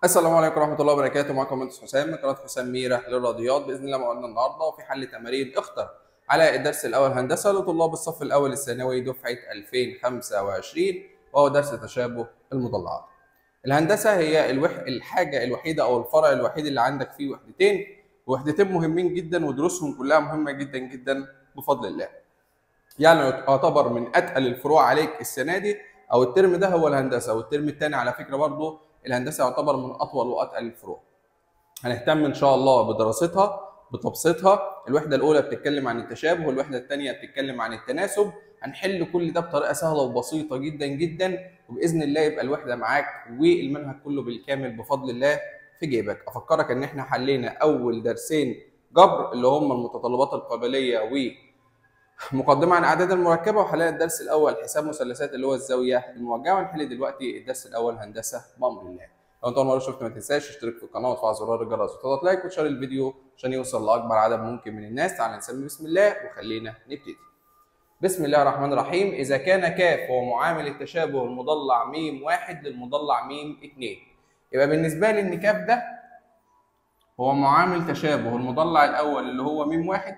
السلام عليكم ورحمة الله وبركاته معكم مهندس حسام من قناة حسام ميرة للرياضيات بإذن الله موعدنا النهاردة وفي حل تمارين اختر على الدرس الأول هندسة لطلاب الصف الأول الثانوي دفعة 2025 وهو درس تشابه المضلعات. الهندسة هي الوح... الحاجة الوحيدة أو الفرع الوحيد اللي عندك فيه وحدتين وحدتين مهمين جدا ودروسهم كلها مهمة جدا جدا بفضل الله. يعني يعتبر من أتقل الفروع عليك السنة دي أو الترم ده هو الهندسة والترم الثاني على فكرة برضه الهندسه يعتبر من اطول واتقل الفروع. هنهتم ان شاء الله بدراستها بتبسيطها، الوحده الاولى بتتكلم عن التشابه والوحده الثانيه بتتكلم عن التناسب، هنحل كل ده بطريقه سهله وبسيطه جدا جدا وباذن الله يبقى الوحده معاك والمنهج كله بالكامل بفضل الله في جيبك. افكرك ان احنا حلينا اول درسين جبر اللي هم المتطلبات القابليه و مقدمة عن الأعداد المركبة وحلينا الدرس الأول حساب مثلثات اللي هو الزاوية الموجهة ونحل دلوقتي الدرس الأول هندسة بأمر الله. لو أنت أول مرة شفت ما تنساش تشترك في القناة وتفعل زرار الجرس وتضغط لايك وتشير الفيديو عشان يوصل لأكبر عدد ممكن من الناس. تعالى نسمي بسم الله وخلينا نبتدي. بسم الله الرحمن الرحيم إذا كان كاف هو معامل التشابه المضلع م واحد للمضلع م اتنين. يبقى بالنسبة لي إن كاف ده هو معامل تشابه المضلع الأول اللي هو م واحد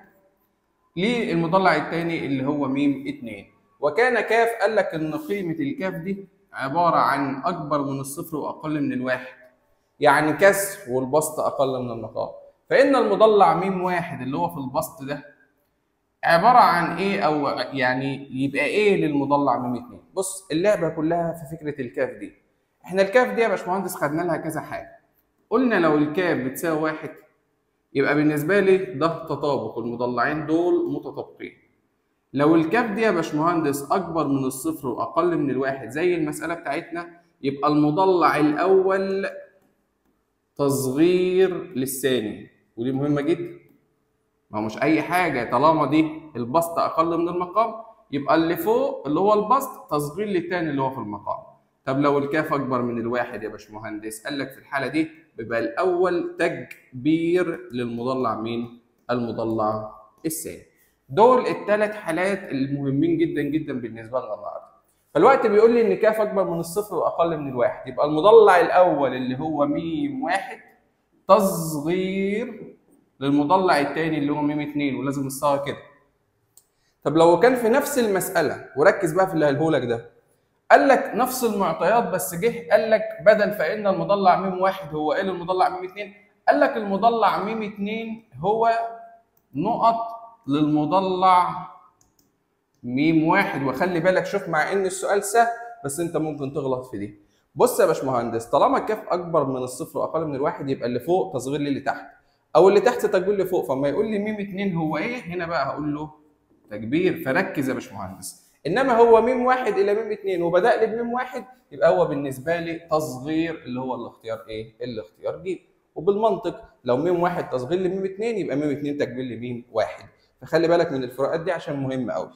للمضلع الثاني اللي هو م 2 وكان كاف قال لك ان قيمه الكاف دي عباره عن اكبر من الصفر واقل من الواحد يعني كسر والبسط اقل من المقام فان المضلع م واحد اللي هو في البسط ده عباره عن ايه او يعني يبقى ايه للمضلع م 2 بص اللعبه كلها في فكره الكاف دي احنا الكاف دي يا باشمهندس خدنا لها كذا حاجه قلنا لو الكاف بتساوي واحد يبقى بالنسبة لي ده تطابق المضلعين دول متطابقين. لو الكاف دي يا باشمهندس أكبر من الصفر وأقل من الواحد زي المسألة بتاعتنا يبقى المضلع الأول تصغير للثاني ودي مهمة جدا. ما هو مش أي حاجة طالما دي البسط أقل من المقام يبقى اللي فوق اللي هو البسط تصغير للتاني اللي هو في المقام. طب لو الكاف أكبر من الواحد يا باشمهندس قال لك في الحالة دي بيبقى الأول تكبير للمضلع مين؟ المضلع الثاني. دول الثلاث حالات المهمين جدا جدا بالنسبة لنا النهارده. فالوقت بيقول لي إن كاف أكبر من الصفر وأقل من الواحد، يبقى المضلع الأول اللي هو م واحد تصغير للمضلع الثاني اللي هو م اتنين ولازم نصها كده. طب لو كان في نفس المسألة وركز بقى في اللي هقوله لك ده. قال لك نفس المعطيات بس جه قال لك بدل فان المضلع م واحد هو ايه المضلع م اتنين؟ قال لك المضلع م اتنين هو نقط للمضلع م واحد وخلي بالك شوف مع ان السؤال سهل بس انت ممكن تغلط في دي. بص يا باشمهندس طالما الكاف اكبر من الصفر واقل من الواحد يبقى اللي فوق تصغير للي تحت او اللي تحت تكبير لفوق فما يقول لي م اتنين هو ايه؟ هنا بقى هقول له تكبير فركز يا باشمهندس. انما هو م واحد الى م اتنين وبدا لي بم واحد يبقى هو بالنسبه لي تصغير اللي هو الاختيار ايه؟ الاختيار ج وبالمنطق لو م واحد تصغير لم اتنين يبقى م اتنين تكبير لم واحد فخلي بالك من الفروقات دي عشان مهم قوي.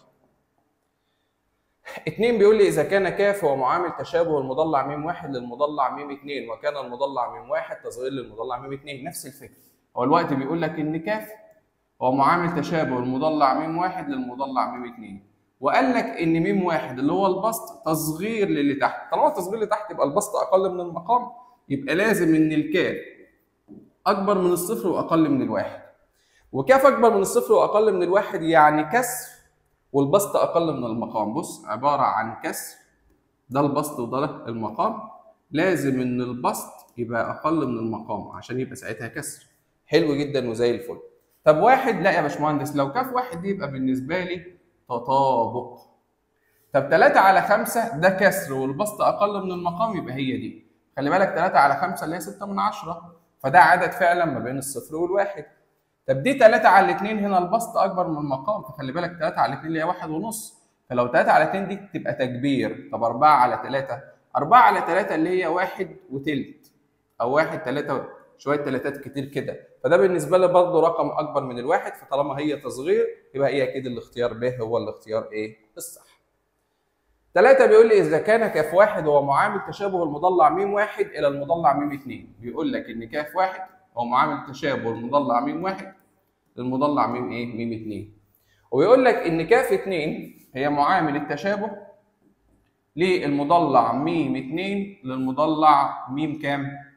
اتنين بيقول لي اذا كان كاف هو معامل تشابه المضلع م واحد للمضلع م اتنين وكان المضلع م واحد تصغير للمضلع م اتنين نفس الفكره. هو الوقت بيقول لك ان كاف هو معامل تشابه المضلع م واحد للمضلع م اتنين. وقال لك ان م واحد اللي هو البسط تصغير للي تحت طالما التصغير اللي تحت يبقى البسط اقل من المقام يبقى لازم ان الكاف اكبر من الصفر واقل من الواحد وكاف اكبر من الصفر واقل من الواحد يعني كسر والبسط اقل من المقام بص عباره عن كسر ده البسط وده المقام لازم ان البسط يبقى اقل من المقام عشان يبقى ساعتها كسر حلو جدا وزي الفل طب واحد لا يا باشمهندس لو كاف واحد دي يبقى بالنسبه لي تطابق طب 3 على 5 ده كسر والبسط اقل من المقام يبقى هي دي خلي بالك 3 على 5 اللي هي 6 من 10 فده عدد فعلا ما بين الصفر والواحد طب دي 3 على 2 هنا البسط اكبر من المقام فخلي بالك 3 على 2 اللي هي 1 ونص فلو 3 على 2 دي تبقى تكبير طب 4 على 3 4 على 3 اللي هي 1 وتلت او 1 3 شويه تلاتات كتير كده فده بالنسبه لي برضه رقم اكبر من الواحد فطالما هي تصغير يبقى هي اكيد الاختيار ب هو الاختيار ايه الصح ثلاثة بيقول لي إذا كان كاف واحد هو معامل تشابه المضلع م واحد إلى المضلع م اتنين بيقول لك إن كاف واحد هو معامل تشابه المضلع م واحد للمضلع م إيه؟ م اتنين وبيقول لك إن كاف اتنين هي معامل التشابه للمضلع م اتنين للمضلع م كام؟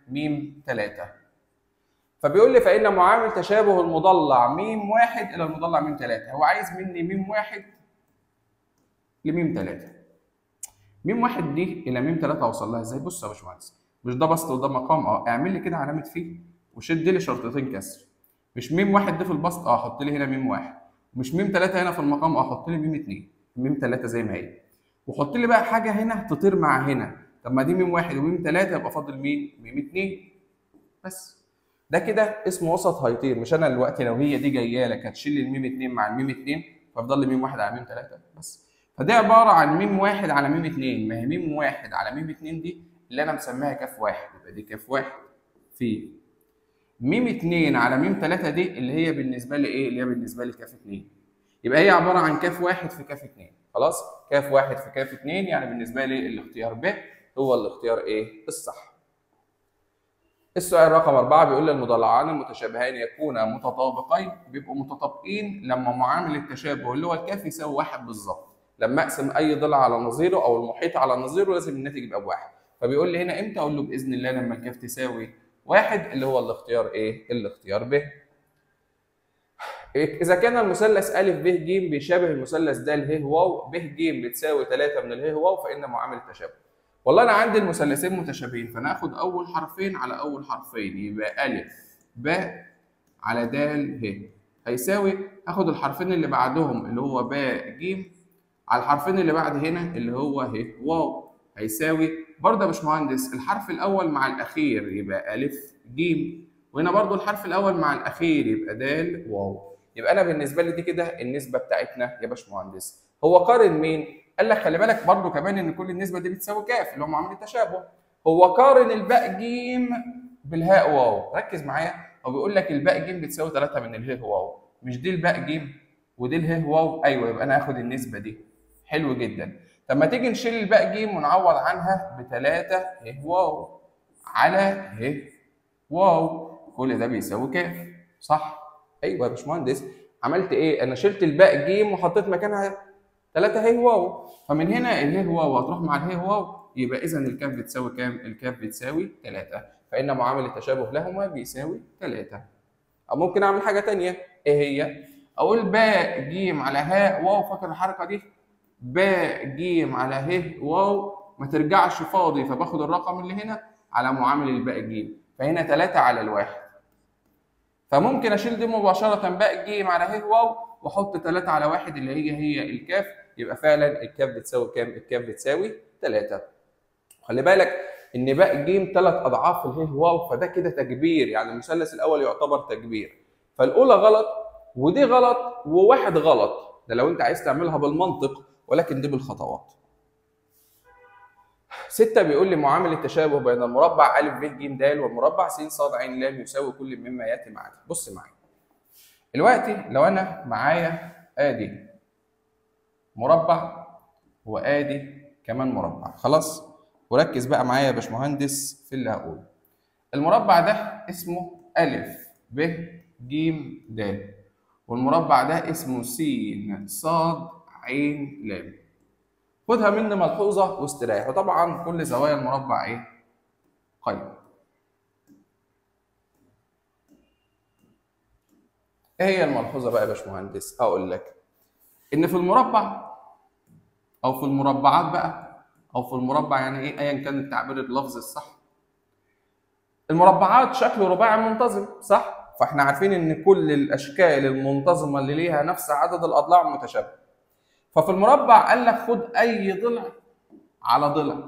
م 3 فبيقول لي فإن معامل تشابه المضلع م واحد إلى المضلع م 3 هو عايز مني م واحد لم 3 م واحد دي إلى م 3 أوصل لها إزاي؟ بص يا باشمهندس مش ده بسط وده مقام اه اعمل لي كده علامة فيه وشد لي شرطتين كسر مش م واحد ده في البسط اه حط لي هنا م واحد مش م 3 هنا في المقام اه حط لي م 2 م 3 زي ما هي وحط لي بقى حاجة هنا تطير مع هنا طب ما دي م واحد وم 3 يبقى فاضل مين؟ م 2 بس ده كده اسمه وسط هيطير مش انا دلوقتي لو هي دي جايه لك هتشيل الميم 2 مع الميم 2 فيفضل لي ميم 1 على ميم 3 بس فدي عباره عن ميم 1 على ميم 2 ما هي ميم 1 على ميم 2 دي اللي انا مسميها كاف واحد يبقى دي كاف واحد في ميم 2 على ميم 3 دي اللي هي بالنسبه لي ايه؟ اللي هي بالنسبه لي كاف 2 يبقى هي عباره عن كاف واحد في كاف 2 خلاص؟ كاف واحد في كاف 2 يعني بالنسبه لي الاختيار ب هو الاختيار ايه؟ الصح. السؤال رقم أربعة بيقول لي المضلعان المتشابهان يكونا متطابقين بيبقوا متطابقين لما معامل التشابه اللي هو الكاف يساوي واحد بالظبط لما أقسم أي ضلع على نظيره أو المحيط على نظيره لازم الناتج يبقى بواحد فبيقول لي هنا إمتى أقول له بإذن الله لما الكاف تساوي واحد اللي هو الاختيار إيه؟ الاختيار ب إذا كان المثلث أ ب ج بيشابه المثلث د ه واو ب ج بتساوي 3 من اله واو فإن معامل التشابه والله انا عندي المثلثين متشابهين فانا اخد اول حرفين على اول حرفين يبقى ا ب على د ه هيساوي اخد الحرفين اللي بعدهم اللي هو ب ج على الحرفين اللي بعد هنا اللي هو ه واو هيساوي برضه يا باشمهندس الحرف الاول مع الاخير يبقى ا ج وهنا برضه الحرف الاول مع الاخير يبقى د واو يبقى انا بالنسبه لي دي كده النسبه بتاعتنا يا باشمهندس هو قارن مين قال لك خلي بالك برضو كمان ان كل النسبه دي بتساوي كاف اللي هو معامل التشابه هو قارن الباء ج بالهاء واو ركز معايا هو بيقول لك الباء ج بتساوي 3 من اله واو مش دي الباء ج ودي اله واو ايوه يبقى انا هاخد النسبه دي حلو جدا طب ما تيجي نشيل الباء ج ونعوض عنها ب 3 ه واو على ه واو كل ده بيساوي كاف صح ايوه يا باشمهندس عملت ايه انا شلت الباء ج وحطيت مكانها 3 ه واو فمن هنا اله واو هتروح مع اله واو يبقى اذا الكاف بتساوي كام؟ الكاف بتساوي 3 فان معامل التشابه لهما بيساوي 3 او ممكن اعمل حاجه ثانيه ايه هي؟ اقول باء ج على هاء واو فاكر الحركه دي؟ باء ج على ه واو ما ترجعش فاضي فباخد الرقم اللي هنا على معامل الباء ج فهنا 3 على الواحد فممكن اشيل دي مباشره باء ج على ه واو واحط 3 على واحد اللي هي هي الكاف يبقى فعلا الكاف بتساوي كام؟ الكاف بتساوي 3. خلي بالك ان باء ج ثلاث اضعاف اله واو فده كده تكبير يعني المثلث الاول يعتبر تكبير. فالاولى غلط ودي غلط وواحد غلط ده لو انت عايز تعملها بالمنطق ولكن دي بالخطوات. ستة بيقول لي معامل التشابه بين المربع أ ب ج د والمربع س ص ع ل يساوي كل مما يأتي معاك. بص معايا. دلوقتي لو أنا معايا آدي مربع وادي كمان مربع خلاص وركز بقى معايا يا باشمهندس في اللي هقوله المربع ده اسمه ا ب ج د والمربع ده اسمه س ص ع ل خدها مني ملحوظه واستريح وطبعا كل زوايا المربع ايه قيم ايه هي الملحوظه بقى يا باشمهندس اقول لك ان في المربع او في المربعات بقى او في المربع يعني ايه ايا كان التعبير اللفظي الصح المربعات شكل رباعي منتظم صح فاحنا عارفين ان كل الاشكال المنتظمه اللي ليها نفس عدد الاضلاع متشابهه ففي المربع قال لك خد اي ضلع على ضلع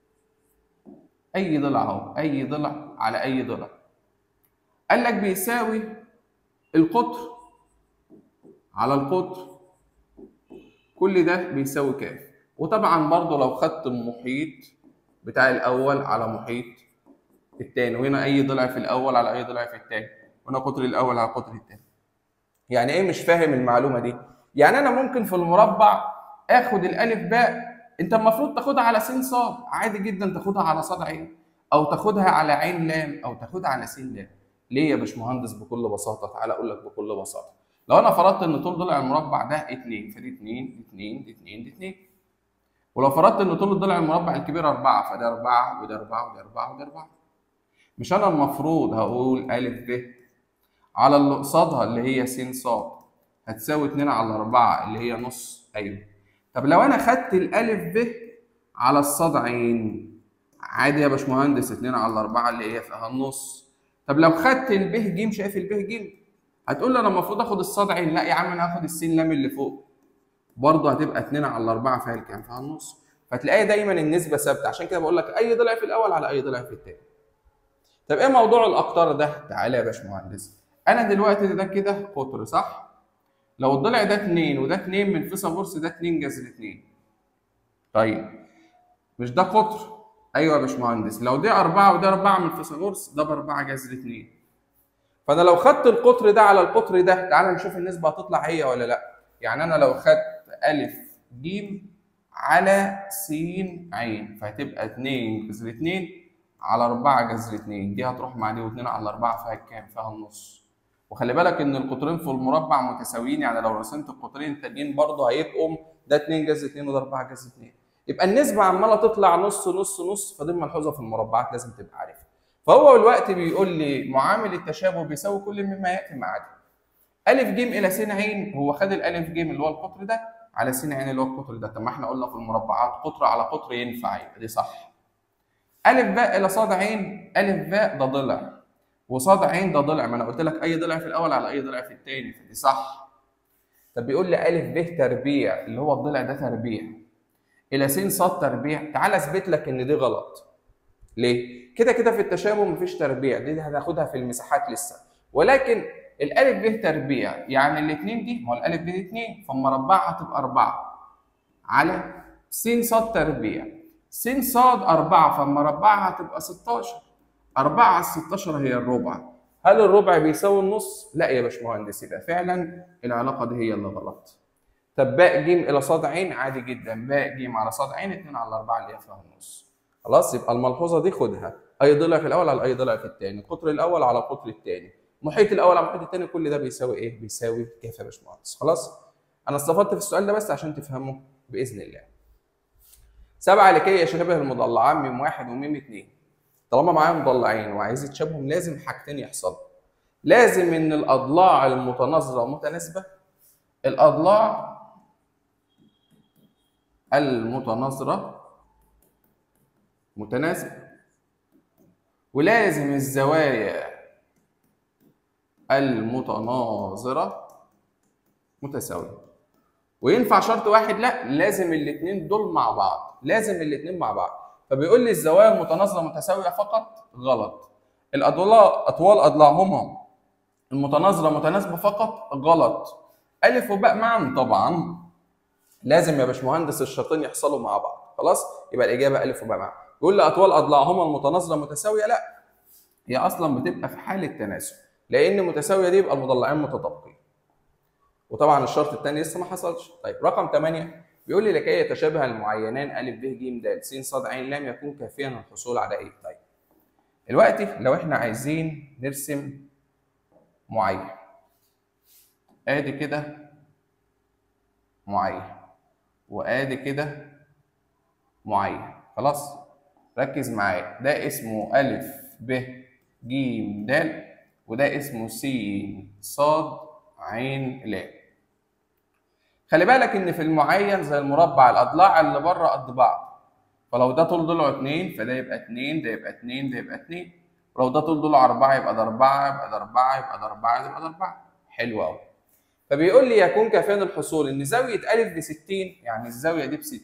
اي ضلع اهو اي ضلع على اي ضلع قال لك بيساوي القطر على القطر كل ده بيساوي كام وطبعا برضو لو خدت المحيط بتاع الاول على محيط التاني وهنا اي ضلع في الاول على اي ضلع في التاني وهنا قطر الاول على قطر التاني يعني ايه مش فاهم المعلومه دي يعني انا ممكن في المربع اخد الالف باء انت المفروض تاخدها على س ص عادي جدا تاخدها على ص عين او تاخدها على عين لام او تاخدها على س لام ليه يا باشمهندس بكل بساطه تعالى اقول لك بكل بساطه لو انا فرضت ان طول ضلع المربع ده 2 فدي 2 2 2 2 ولو فرضت ان طول الضلع المربع الكبير 4 فده 4 وده 4 وده 4 وده 4 مش انا المفروض هقول ا ب على اللي قصادها اللي هي س ص هتساوي 2 على 4 اللي هي نص ايوه طب لو انا خدت الالف ب على الصاد عين عادي يا باشمهندس 2 على 4 اللي هي فيها النص طب لو خدت الب ج شايف الب ج هتقول لي انا المفروض اخد الصاد عين لا يا عم انا هاخد السين لام اللي فوق برضه هتبقى 2 على 4 فيها الكام فيها النص فتلاقي دايما النسبه ثابته عشان كده بقول لك اي ضلع في الاول على اي ضلع في الثاني طب ايه موضوع الاقطار ده تعالى يا باشمهندس انا دلوقتي ده كده قطر صح لو الضلع ده 2 وده 2 من فيثاغورس ده 2 جذر 2 طيب مش ده قطر ايوه يا باشمهندس لو ده 4 وده 4 من فيثاغورس ده ب 4 جذر 2 فانا لو خدت القطر ده على القطر ده تعالى نشوف النسبه هتطلع هي ولا لا يعني انا لو خدت ا ج على س ع فهتبقى 2 جذر 2 على 4 جذر 2 دي هتروح مع دي و2 على 4 فيها كام؟ فيها النص وخلي بالك ان القطرين في المربع متساويين يعني لو رسمت القطرين التانيين برضه هيبقوا ده 2 جذر 2 وده 4 جذر 2 يبقى النسبه عماله تطلع نص نص نص فدي ملحوظه في المربعات لازم تبقى عارفها فهو الوقت بيقول لي معامل التشابه بيساوي كل مما ياتي مع ده ا ج الى س ع هو خد الالف ج اللي هو القطر ده على س ع اللي هو القطر ده طب ما احنا قلنا في المربعات قطر على قطر ينفع يبقى دي صح ا باء الى ص ع ا باء ده ضلع وصاد عين ده ضلع ما انا قلت لك اي ضلع في الاول على اي ضلع في الثاني فدي صح طب بيقول لي ا ب تربيع اللي هو الضلع ده تربيع الى س ص تربيع تعال اثبت لك ان دي غلط ليه كده كده في التشابه مفيش تربيع دي هناخدها في المساحات لسه ولكن الالف ب تربيع يعني الاثنين دي ما هو الالف ب 2 فمربعها هتبقى 4 على س ص تربيع س ص 4 فمربعها هتبقى 16 4 على 16 هي الربع هل الربع بيساوي النص؟ لا يا باشمهندس يبقى فعلا العلاقه دي هي اللي غلط. طب باء ج الى ص ع عادي جدا باء ج على ص ع 2 على 4 اللي هي فيها النص. خلاص يبقى الملحوظه دي خدها اي ضلع في الاول على اي ضلع في الثاني، القطر الاول على القطر الثاني، محيط الاول على المحيط الثاني كل ده بيساوي ايه؟ بيساوي كيف يا باشمهندس؟ خلاص؟ انا استفدت في السؤال ده بس عشان تفهمه باذن الله. سبعه لكي يشتبه المضلعان ميم واحد وميم اثنين. طالما معايا مضلعين وعايز يتشابههم لازم حاجتين يحصلوا لازم ان الاضلاع المتناظره متناسبه الاضلاع المتناظره متناسبه ولازم الزوايا المتناظره متساويه وينفع شرط واحد لا لازم الاثنين دول مع بعض لازم الاثنين مع بعض فبيقول لي الزوايا المتناظره متساويه فقط غلط الاضلاع اطوال اضلاعهما المتناظره متناسبه فقط غلط الف وباء معا طبعا لازم يا باشمهندس الشرطين يحصلوا مع بعض خلاص يبقى الاجابه الف وباء معا يقول لي اطوال اضلاعهما المتناظره متساويه لا هي اصلا بتبقى في حاله تناسب لان متساويه دي يبقى المضلعين متطابقين وطبعا الشرط الثاني لسه ما حصلش طيب رقم 8 بيقول لي لكي يتشابه المعينان ا ب ج د س ص ع لم يكن كافيا للحصول على ايه؟ طيب. دلوقتي لو احنا عايزين نرسم معين. ادي كده معين. وادي كده معين. خلاص؟ ركز معايا ده اسمه ا ب ج د وده اسمه س ص ع ل. خلي بالك ان في المعين زي المربع الاضلاع اللي بره قد بعض فلو ده طول ضلعه 2 فده يبقى 2 ده يبقى 2 ده يبقى 2 ولو ده طول ضلعه 4 يبقى ده 4 يبقى ده 4 يبقى ده 4 يبقى ده 4 حلو قوي فبيقول لي يكون كافيا الحصول ان زاويه ا ب 60 يعني الزاويه دي ب 60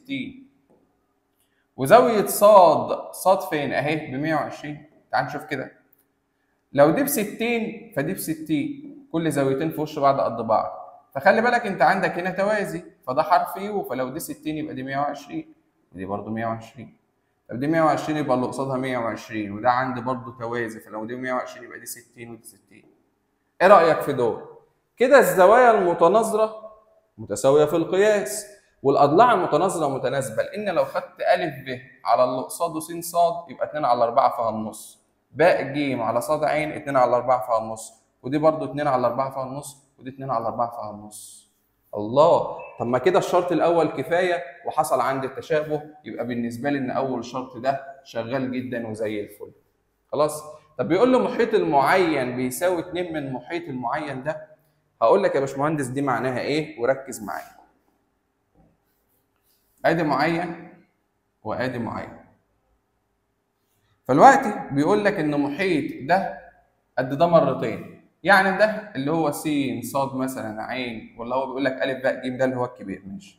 وزاويه ص ص فين اهي ب 120 تعال نشوف كده لو دي ب 60 فدي ب 60 كل زاويتين في وش بعض قد بعض فخلي بالك انت عندك هنا توازي فده حرف يو فلو دي 60 يبقى دي 120 ودي برضه 120 طب دي 120 يبقى اللي قصادها 120 وده عندي برضه توازي فلو دي 120 يبقى دي 60 ودي 60 ايه رايك في دول كده الزوايا المتناظره متساويه في القياس والاضلاع المتناظره متناسبه لان لو خدت ا ب على اللي قصاده س ص يبقى 2 على 4 فيها النص باء ج على ص ع 2 على 4 فيها النص ودي برضه 2 على 4 فيها النص ودي 2 على 4 فيها النص الله طب ما كده الشرط الاول كفايه وحصل عندي التشابه يبقى بالنسبه لي ان اول شرط ده شغال جدا وزي الفل خلاص طب بيقول له محيط المعين بيساوي 2 من محيط المعين ده هقول لك يا باشمهندس دي معناها ايه وركز معايا ادي معين وادي معين فالوقت بيقول لك ان محيط ده قد ده مرتين يعني ده اللي هو س ص مثلا عين ولا هو بيقول لك ا ب ج ده اللي هو الكبير ماشي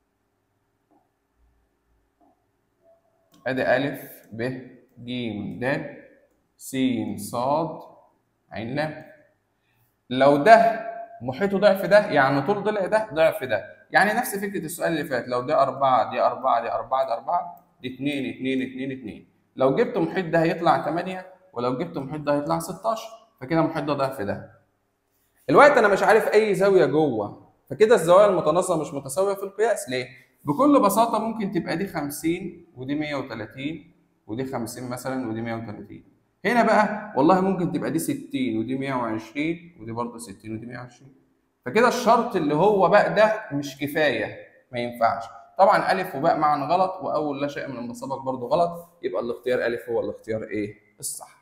ادي ا ب ج د س ص عين لام لو ده محيطه ضعف ده يعني طول ضلع ده ضعف ده يعني نفس فكره السؤال اللي فات لو ده 4 دي 4 دي 4 دي 4 دي 2 2 2 2 لو جبت محيط ده هيطلع 8 ولو جبت محيط ده هيطلع 16 فكده محيط ده ضعف ده الوقت انا مش عارف اي زاويه جوه فكده الزوايا المتناظره مش متساويه في القياس ليه بكل بساطه ممكن تبقى دي 50 ودي 130 ودي 50 مثلا ودي 130 هنا بقى والله ممكن تبقى دي 60 ودي 120 ودي برضه 60 ودي 120 فكده الشرط اللي هو بقى ده مش كفايه ما ينفعش طبعا الف وباء معا غلط واول لا شيء من المسابق برضه غلط يبقى الاختيار الف هو الاختيار ايه الصح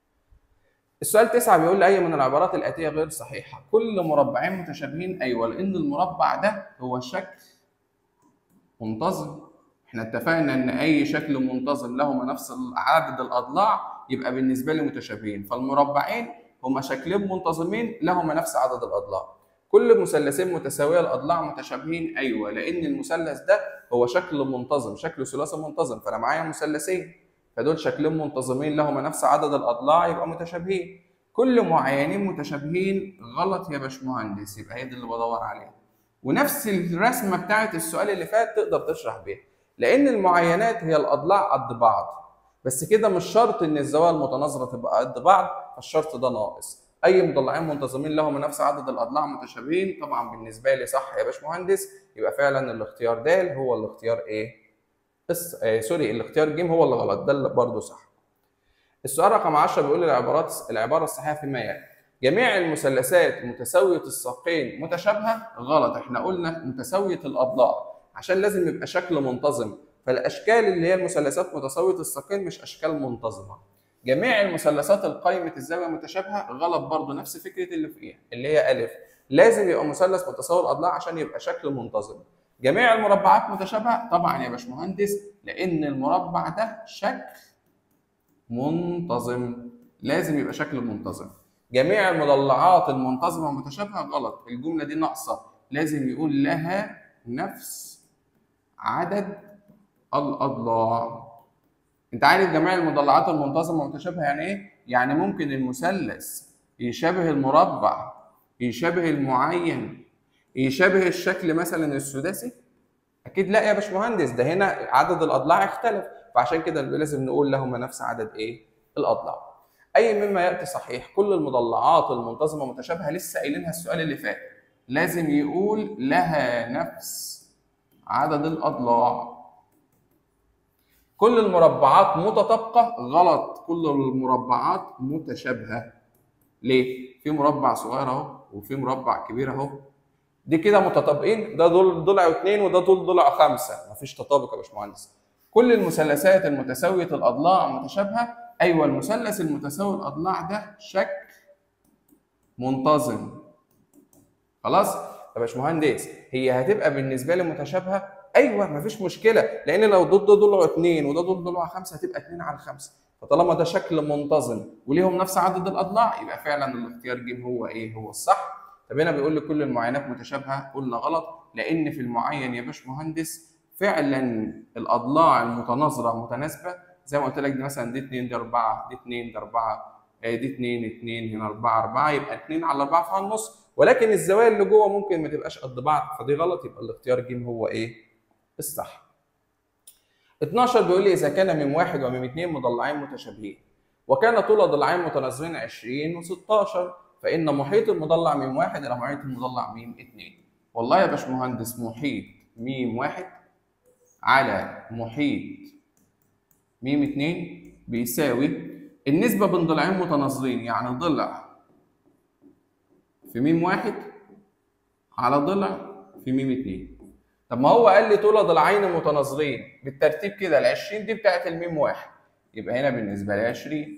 السؤال تسعة بيقول لي أي من العبارات الآتية غير صحيحة كل مربعين متشابهين أيوة لأن المربع ده هو شكل منتظم احنا اتفقنا ان اي شكل منتظم لهما نفس عدد الاضلاع يبقى بالنسبه لي متشابهين فالمربعين هما شكلين منتظمين لهما نفس عدد الاضلاع كل مثلثين متساويه الاضلاع متشابهين ايوه لان المثلث ده هو شكل منتظم شكل ثلاثي منتظم فانا معايا مثلثين فدول شكلين منتظمين لهما نفس عدد الاضلاع يبقى متشابهين كل معينين متشابهين غلط يا باشمهندس يبقى هي دي اللي بدور عليها ونفس الرسمه بتاعت السؤال اللي فات تقدر تشرح بيها لان المعينات هي الاضلاع قد بعض بس كده مش شرط ان الزوايا المتناظره تبقى قد بعض فالشرط ده ناقص اي مضلعين منتظمين لهم نفس عدد الاضلاع متشابهين طبعا بالنسبه لي صح يا باشمهندس يبقى فعلا الاختيار د هو الاختيار ايه بس آه سوري الاختيار ج هو اللي غلط ده اللي برضه صح السؤال رقم 10 بيقول العبارات العباره الصحيحه فيما يلي جميع المثلثات متساويه الساقين متشابهه غلط احنا قلنا متساويه الاضلاع عشان لازم يبقى شكل منتظم فالاشكال اللي هي المثلثات متساويه الساقين مش اشكال منتظمه جميع المثلثات القايمه الزاويه متشابهه غلط برضه نفس فكره اللي فوقيها اللي هي الف لازم يبقى مثلث متساوي الاضلاع عشان يبقى شكل منتظم جميع المربعات متشابهه طبعا يا باشمهندس لان المربع ده شكل منتظم لازم يبقى شكل منتظم جميع المضلعات المنتظمه متشابهه غلط الجمله دي ناقصه لازم يقول لها نفس عدد الاضلاع انت عارف جميع المضلعات المنتظمه متشابهه يعني ايه يعني ممكن المثلث يشابه المربع يشابه المعين يشابه الشكل مثلا السداسي اكيد لا يا باشمهندس ده هنا عدد الاضلاع اختلف فعشان كده لازم نقول لهما نفس عدد ايه الاضلاع اي مما ياتي صحيح كل المضلعات المنتظمه متشابهه لسه قايلينها السؤال اللي فات لازم يقول لها نفس عدد الاضلاع كل المربعات متطابقه غلط كل المربعات متشابهه ليه في مربع صغير اهو وفي مربع كبير اهو دي كده متطابقين ده دول ضلع اثنين وده دول ضلع خمسه مفيش تطابق يا باشمهندس كل المثلثات المتساويه الاضلاع متشابهه ايوه المثلث المتساوي الاضلاع ده شكل منتظم خلاص يا باشمهندس هي هتبقى بالنسبه لي متشابهه ايوه مفيش مشكله لان لو ضد ضلع اثنين وده ضد ضلع خمسه هتبقى اثنين على خمسه فطالما ده شكل منتظم وليهم نفس عدد الاضلاع يبقى فعلا الاختيار ج هو ايه هو الصح طب هنا بيقول لي كل المعاينات متشابهه قلنا غلط لان في المعين يا باشمهندس فعلا الاضلاع المتناظره متناسبه زي ما قلت لك دي مثلا دي 2 دي 4 دي 2 دي 4 دي 2 2 هنا 4 4 يبقى 2 على 4 في النص ولكن الزوايا اللي جوه ممكن ما تبقاش قد بعض فدي غلط يبقى الاختيار ج هو ايه الصح 12 بيقول لي اذا كان من واحد ومن اثنين مضلعين متشابهين وكان طول ضلعين متناظرين 20 و16 فان محيط المضلع من واحد الى محيط المضلع ميم اثنين والله يا باشمهندس محيط ميم واحد على محيط ميم اثنين بيساوي النسبة بين ضلعين متناظرين يعني ضلع في ميم واحد على ضلع في ميم اتنين طب ما هو قال لي طول ضلعين متناظرين بالترتيب كده ال 20 دي بتاعت الميم واحد يبقى هنا بالنسبة لي 20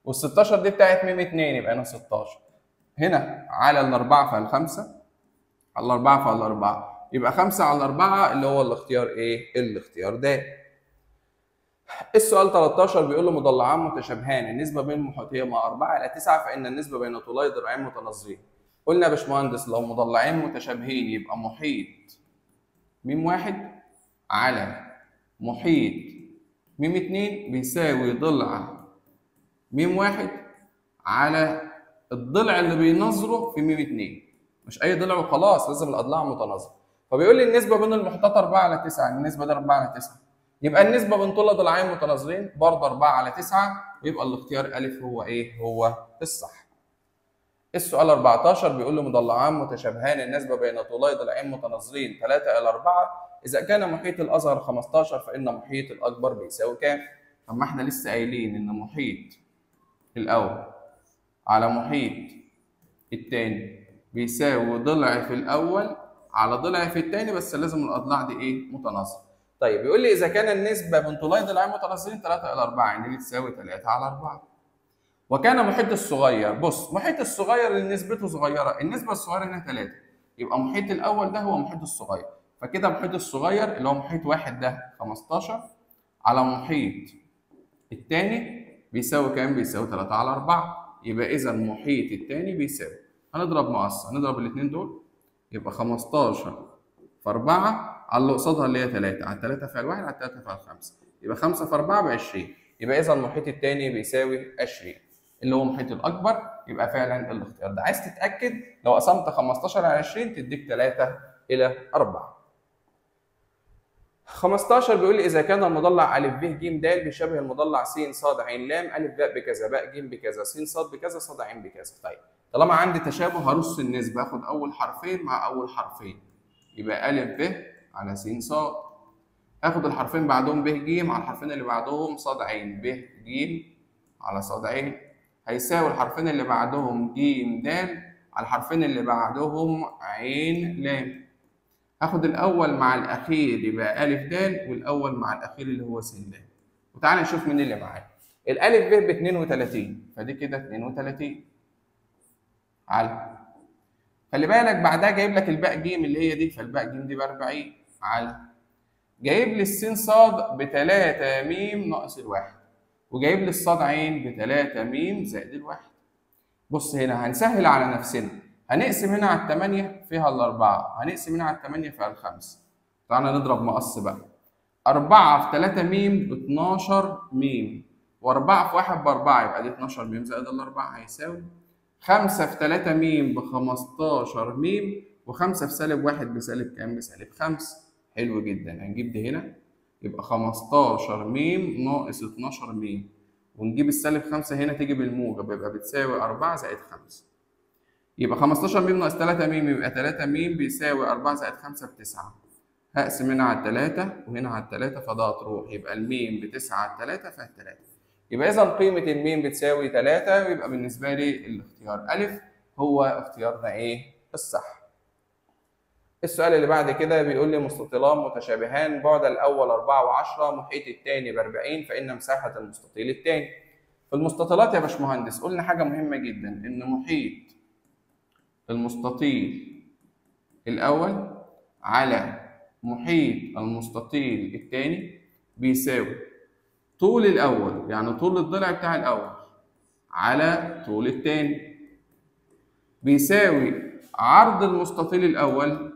وال 16 دي بتاعت ميم 2 يبقى هنا 16 هنا على الأربعة فالخمسة على الأربعة فالأربعة يبقى خمسة على أربعة اللي هو الاختيار إيه؟ الاختيار ده. السؤال 13 بيقول له مضلعان متشابهان النسبة بين محيطهما 4 إلى 9 فإن النسبة بين طولي ضلعين متناظرين. قلنا يا باشمهندس لو مضلعين متشابهين يبقى محيط ميم واحد على محيط ميم اتنين بيساوي ضلع ميم واحد على الضلع اللي بينظره في ميم اتنين مش اي ضلع وخلاص لازم الاضلاع متناظره فبيقول لي النسبه بين المحيطات 4 على 9 النسبه دي 4 على 9 يبقى النسبه بين طول ضلعين متناظرين برضه 4 على 9 ويبقى الاختيار الف هو ايه هو الصح السؤال 14 بيقول له مضلعان متشابهان النسبه بين طولي ضلعين متناظرين 3 الى 4 اذا كان محيط الاصغر 15 فان محيط الاكبر بيساوي كام طب ما احنا لسه قايلين ان محيط الاول على محيط الثاني بيساوي ضلع في الاول على ضلع في الثاني بس لازم الاضلاع دي ايه متناظره طيب يقول لي اذا كان النسبه بين طولي ضلعين متناظرين 3 الى 4 يعني دي تساوي 3 على 4 وكان محيط الصغير بص محيط الصغير اللي نسبته صغيره النسبه الصغيره هنا 3 يبقى محيط الاول ده هو محيط الصغير فكده محيط الصغير اللي هو محيط واحد ده 15 على محيط الثاني بيساوي كام؟ بيساوي 3 على 4 يبقى اذا محيط الثاني بيساوي هنضرب مقص هنضرب الاثنين دول يبقى 15 في 4 على اللي قصادها اللي هي 3 على 3 فيها الواحد على 3 فيها الخمسه يبقى 5 في 4 ب 20 يبقى اذا المحيط الثاني بيساوي 20 اللي هو المحيط الاكبر يبقى فعلا الاختيار ده عايز تتاكد لو قسمت 15 على 20 تديك 3 الى 4 15 بيقول لي اذا كان المضلع ا ب ج د بيشبه المضلع س ص ع ل ا ب بكذا باء ج بكذا س ص بكذا ص ع بكذا طيب طالما عندي تشابه هرص النسبه اخد اول حرفين مع اول حرفين يبقى ا ب على س ص اخد الحرفين بعدهم ب ج على الحرفين اللي بعدهم ص ع ب ج على ص ع هيساوي الحرفين اللي بعدهم ج د على الحرفين اللي بعدهم ع ل هاخد الاول مع الاخير يبقى ا د والاول مع الاخير اللي هو س د وتعالى نشوف مين اللي معايا الالف ب ب 32 فدي كده 32 على خلي بالك بعدها جايب لك الباء ج اللي هي دي فالباء ج دي ب 40 على جايب لي السين صاد ب 3 م ناقص الواحد وجايب لي الصاد عين ب 3 م زائد الواحد بص هنا هنسهل على نفسنا هنقسم هنا على الثمانية فيها الأربعة هنقسم هنا على الثمانية فيها الخمسة تعالى نضرب مقص بقى أربعة في تلاتة ميم باتناشر ميم وأربعة في واحد بأربعة يبقى دي اتناشر ميم زائد الأربعة هيساوي خمسة في تلاتة ميم بخمستاشر ميم وخمسة في سالب واحد بسالب كام؟ بسالب خمسة حلو جدا هنجيب دي هنا يبقى خمستاشر ميم ناقص اتناشر ميم ونجيب السالب خمسة هنا تيجي بالموجب يبقى بتساوي أربعة زائد خمسة يبقى 15 م ناقص 3 م يبقى 3 م بيساوي 4 زائد 5 ب 9 هقسم هنا على 3 وهنا على 3 فده هتروح يبقى الميم ب 9 على 3 فيها 3 يبقى اذا قيمه الميم بتساوي 3 ويبقى بالنسبه لي الاختيار الف هو اختيارنا ايه الصح السؤال اللي بعد كده بيقول لي مستطيلان متشابهان بعد الاول 4 و10 محيط الثاني ب 40 فان مساحه المستطيل الثاني في المستطيلات يا باشمهندس قلنا حاجه مهمه جدا ان محيط المستطيل الأول على محيط المستطيل الثاني بيساوي طول الأول يعني طول الضلع بتاع الأول على طول الثاني بيساوي عرض المستطيل الأول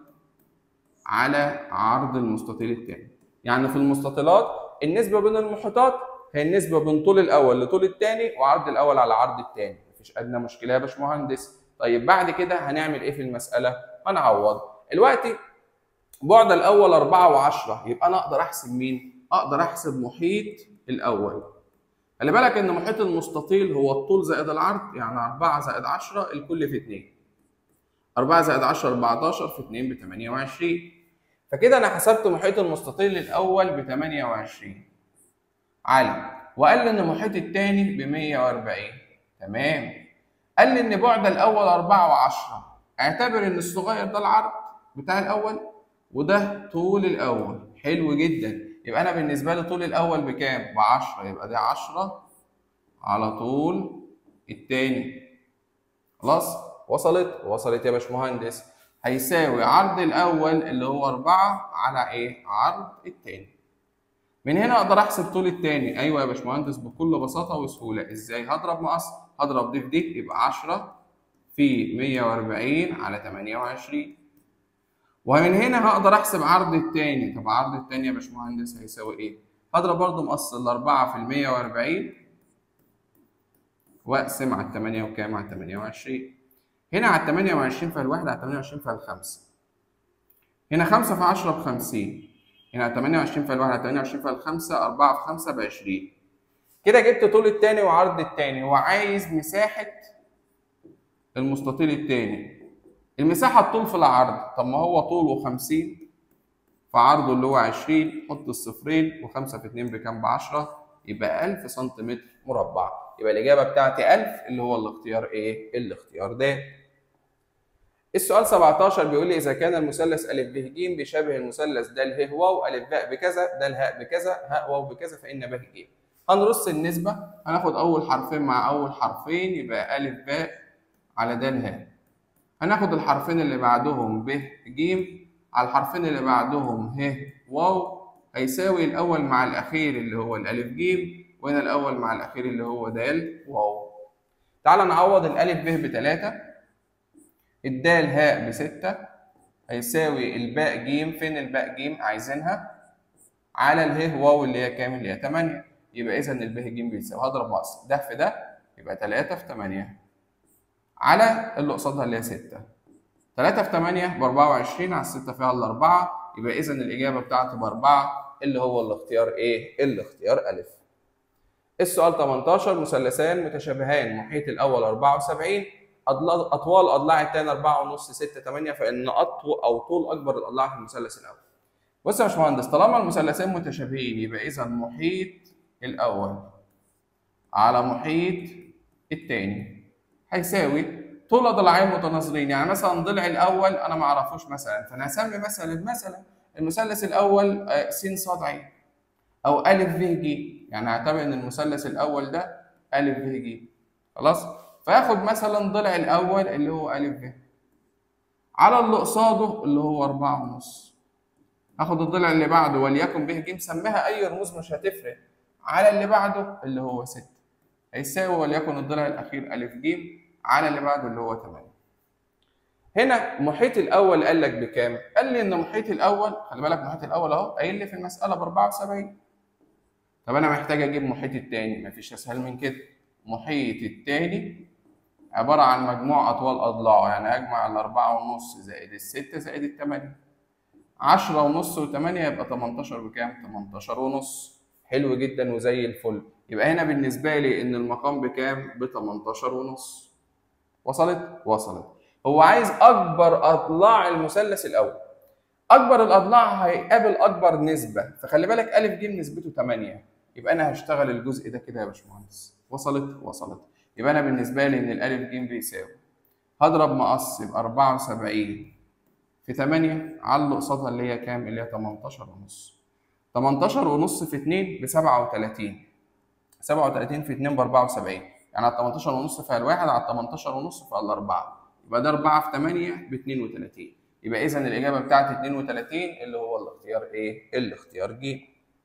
على عرض المستطيل الثاني يعني في المستطيلات النسبة بين المحيطات هي النسبة بين طول الأول لطول الثاني وعرض الأول على عرض الثاني مفيش أدنى مشكلة يا باشمهندس طيب بعد كده هنعمل ايه في المساله؟ هنعوض. دلوقتي بعد الاول 4 و10 يبقى انا اقدر احسب مين؟ اقدر احسب محيط الاول. خلي بالك ان محيط المستطيل هو الطول زائد العرض يعني 4 زائد 10 الكل في 2. 4 زائد 10 14 في 2 ب 28. فكده انا حسبت محيط المستطيل الاول ب 28 على وقال لي ان محيط الثاني ب 140 تمام قال لي ان بعد الاول 4 و10 اعتبر ان الصغير ده العرض بتاع الاول وده طول الاول حلو جدا يبقى انا بالنسبه لي طول الاول بكام ب 10 يبقى دي 10 على طول التاني خلاص وصلت وصلت يا باشمهندس هيساوي عرض الاول اللي هو 4 على ايه عرض التاني من هنا اقدر احسب طول التاني ايوه يا باشمهندس بكل بساطه وسهوله ازاي هضرب مقص هضرب دي في دي يبقى 10 في 140 على 28 ومن هنا هقدر احسب عرض التاني طب عرض التاني يا باشمهندس هيساوي ايه هضرب برضو مقص الأربعة في المية وأربعين وأقسم على التمانية وكام على التمانية وعشرين هنا على التمانية وعشرين فالواحد على التمانية وعشرين فالخمسة هنا خمسة في عشرة بخمسين هنا على التمانية وعشرين فالواحد على التمانية وعشرين فالخمسة أربعة في خمسة بعشرين كده جبت طول التاني وعرض التاني وعايز مساحة المستطيل التاني المساحة الطول في العرض طب ما هو طوله خمسين فعرضه اللي هو 20 حط الصفرين و5 في 2 بكام ب 10 يبقى 1000 سنتيمتر مربع يبقى الاجابه بتاعتي 1000 اللي هو الاختيار ايه؟ الاختيار د. السؤال 17 بيقول لي اذا كان المثلث ا ب ج بيشابه المثلث د ه واو ا باء بكذا د هاء بكذا هاء واو بكذا فان ب ج. هنرص النسبه هناخد اول حرفين مع اول حرفين يبقى ا باء على د هاء. هناخد الحرفين اللي بعدهم ب ج على الحرفين اللي بعدهم ه واو هيساوي الأول مع الأخير اللي هو الألف ج وهنا الأول مع الأخير اللي هو د واو. تعال نعوض الألف ب بتلاتة الدال هاء بستة هيساوي الباء ج فين الباء ج عايزينها على اله واو اللي هي كام اللي هي 8 يبقى إذا الب ج بيساوي هضرب مقص ده في ده يبقى 3 في 8 على اللي قصادها اللي هي 6 3 في 8 ب 24 على 6 فيها الأربعة يبقى إذا الإجابة بتاعتي بأربعة اللي هو الاختيار إيه؟ الاختيار ألف. السؤال 18 مثلثان متشابهان محيط الأول 74 أطوال أضلاع الثاني 4 ونص 6 8 فإن أطول أو طول أكبر الأضلاع في المثلث الأول. بص يا باشمهندس طالما المثلثين متشابهين يبقى إذا محيط الأول على محيط الثاني هيساوي طول ضلعين متناظرين يعني مثلا ضلع الاول انا ما اعرفوش مثلا فانا هسمي مثلا مثلا المثلث الاول س ص ع او ا ف ج يعني اعتبر ان المثلث الاول ده ا ف ج خلاص فاخد مثلا ضلع الاول اللي هو ا ف على اللي قصاده اللي هو أربعة ونص اخد الضلع اللي بعده وليكن ب ج سميها اي رموز مش هتفرق على اللي بعده اللي هو 6 هيساوي وليكن الضلع الاخير ا ج على اللي بعده اللي هو 8 هنا محيط الاول قال لك بكام قال لي ان محيط الاول خلي بالك محيط الاول اهو قايل لي في المساله ب 74 طب انا محتاج اجيب محيط الثاني مفيش اسهل من كده محيط الثاني عباره عن مجموع اطوال اضلاعه يعني اجمع الأربعة ونص زائد الستة زائد الثمانية عشرة ونص وثمانية يبقى 18 بكام 18 ونص حلو جدا وزي الفل يبقى هنا بالنسبه لي ان المقام بكام ب 18 ونص وصلت؟ وصلت. هو عايز أكبر أضلاع المثلث الأول. أكبر الأضلاع هيقابل أكبر نسبة، فخلي بالك أ ج نسبته 8 يبقى أنا هشتغل الجزء ده كده يا باشمهندس. وصلت؟ وصلت. يبقى أنا بالنسبة لي إن الألف ج بيساوي هضرب مقص ب 74 في 8 على اللي قصادها اللي هي كام؟ اللي هي 18 ونص. 18 ونص في 2 ب 37 37 في 2 ب 74 يعني على 18 ونص فيها الواحد على 18 ونص فيها الأربعة يبقى ده 4 في 8 ب 32 يبقى إذا الإجابة بتاعتي 32 اللي هو الاختيار إيه؟ الاختيار ج.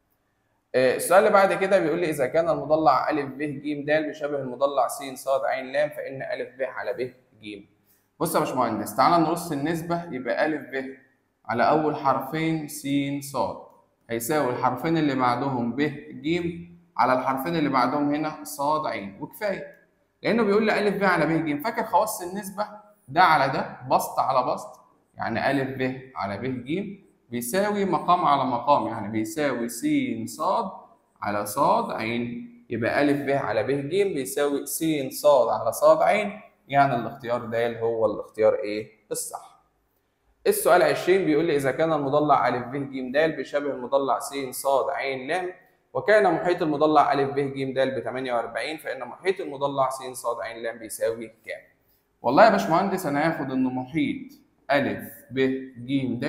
السؤال اللي بعد كده بيقول لي إذا كان المضلع أ ب ج د بيشابه المضلع س ص ع ل فإن أ ب على ب ج. بص يا باشمهندس تعالى نرص النسبة يبقى أ ب على أول حرفين س ص هيساوي الحرفين اللي بعدهم ب ج على الحرفين اللي بعدهم هنا ص ع وكفايه لانه بيقول لي ا ب على ب ج فاكر خواص النسبه ده على ده بسط على بسط يعني ا ب على ب ج بيساوي مقام على مقام يعني بيساوي س ص على ص ع يبقى ا ب على ب ج بيساوي س ص على ص ع يعني الاختيار د هو الاختيار ايه الصح السؤال 20 بيقول لي اذا كان المضلع ا ب ج د بيشابه المضلع س ص ع ل وكان محيط المضلع أ ب ج د ب 48 فإن محيط المضلع س ص ع ل بيساوي كام؟ والله يا باشمهندس أنا هاخد إن محيط أ ب ج د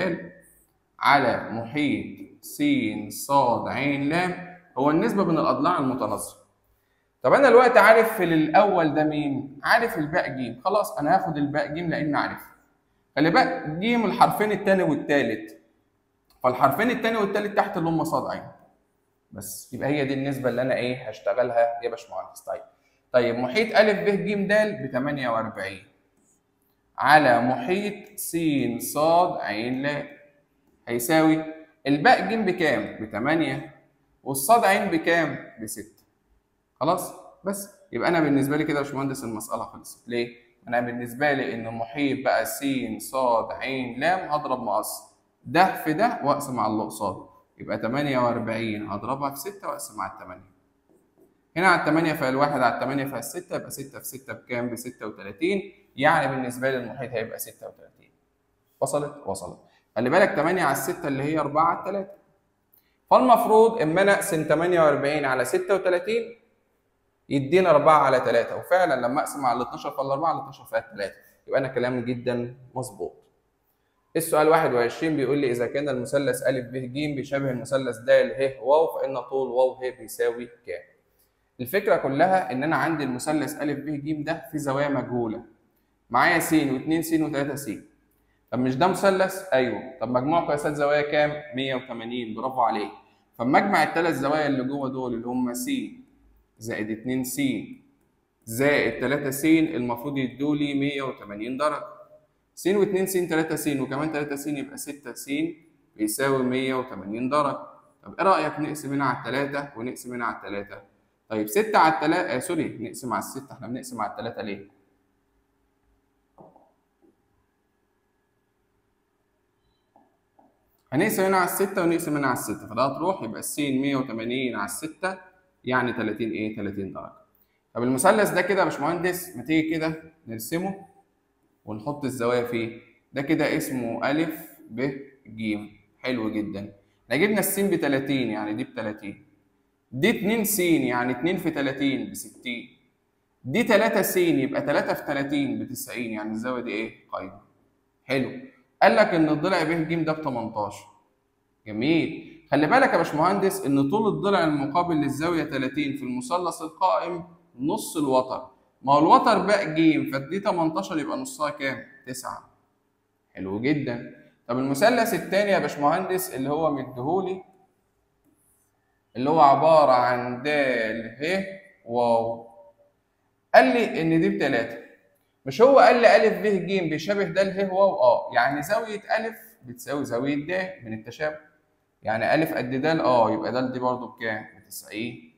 على محيط س ص ع ل هو النسبة بين الأضلاع المتناظرة. طب انا دلوقتي عارف في الاول ده مين عارف الباء ج خلاص انا هاخد الباء ج لان عارف خلي بالك ج الحرفين الثاني والثالث فالحرفين الثاني والثالث تحت اللي هم صاد عين بس يبقى هي دي النسبه اللي انا ايه هشتغلها يا باشمهندس طيب طيب محيط ا ب ج د ب 48 على محيط س ص ع ل هيساوي الباء ج بكام؟ ب 8 والصاد عين بكام؟ ب 6 خلاص؟ بس يبقى انا بالنسبه لي كده يا باشمهندس المساله خلصت ليه؟ انا بالنسبه لي ان محيط بقى س ص ع ل هضرب مقص ده في ده واقسم على اللي قصاده يبقى 48 هضربها في 6 واقسم على 8 هنا على 8 فيها الواحد على 8 فيها 6 يبقى 6 في 6 بكام؟ ب 36 يعني بالنسبه لي المحيط هيبقى 36 وصلت؟ وصلت خلي بالك 8 على 6 اللي هي 4 على 3 فالمفروض اما انا اقسم 48 على 36 يدينا 4 على 3 وفعلا لما اقسم على 12 فال 4 على 12 فيها 3 يبقى انا كلامي جدا مظبوط السؤال 21 بيقول لي اذا كان المثلث ا ب ج بيشابه المثلث د ه واو فان طول واو ه بيساوي كام؟ الفكره كلها ان انا عندي المثلث ا ب ج ده في زوايا مجهوله معايا س و2 س و3 س طب مش ده مثلث؟ ايوه طب مجموع قياسات زوايا كام؟ 180 برافو عليك فمجمع الثلاث زوايا اللي جوه دول اللي هم س زائد 2 س زائد 3 س المفروض يدوا لي 180 درجه س و2 س 3 س وكمان 3 س يبقى 6 س بيساوي 180 درجه طب ايه رايك نقسم هنا على الثلاثه ونقسم هنا على الثلاثه طيب 6 على الثلاثه آه سوري نقسم على السته احنا بنقسم على الثلاثه ليه؟ هنقسم هنا على الستة ونقسم هنا على الستة فده هتروح يبقى س 180 على الستة يعني 30 ايه 30 درجة طب المثلث ده كده يا باشمهندس ما تيجي كده نرسمه ونحط الزوايا فيه ده كده اسمه أ ب ج حلو جدا احنا جبنا السين ب 30 يعني دي ب 30 دي 2 س يعني 2 في 30 ب 60 دي 3 س يبقى 3 في 30 ب 90 يعني الزاوية دي ايه قايمة حلو قال لك ان الضلع ب ج ده ب 18 جميل خلي بالك يا باشمهندس ان طول الضلع المقابل للزاويه 30 في المثلث القائم نص الوتر ما هو الوتر باء ج فدي 18 يبقى نصها كام 9 حلو جدا طب المثلث الثاني يا باشمهندس اللي هو مديهولي اللي هو عباره عن د ه واو قال لي ان دي بتلاتة مش هو قال لي أ ب ج بيشابه د ه واو اه يعني زاوية أ بتساوي زاوية د من التشابه يعني أ قد د اه يبقى د دي برضه بكام؟ ب 90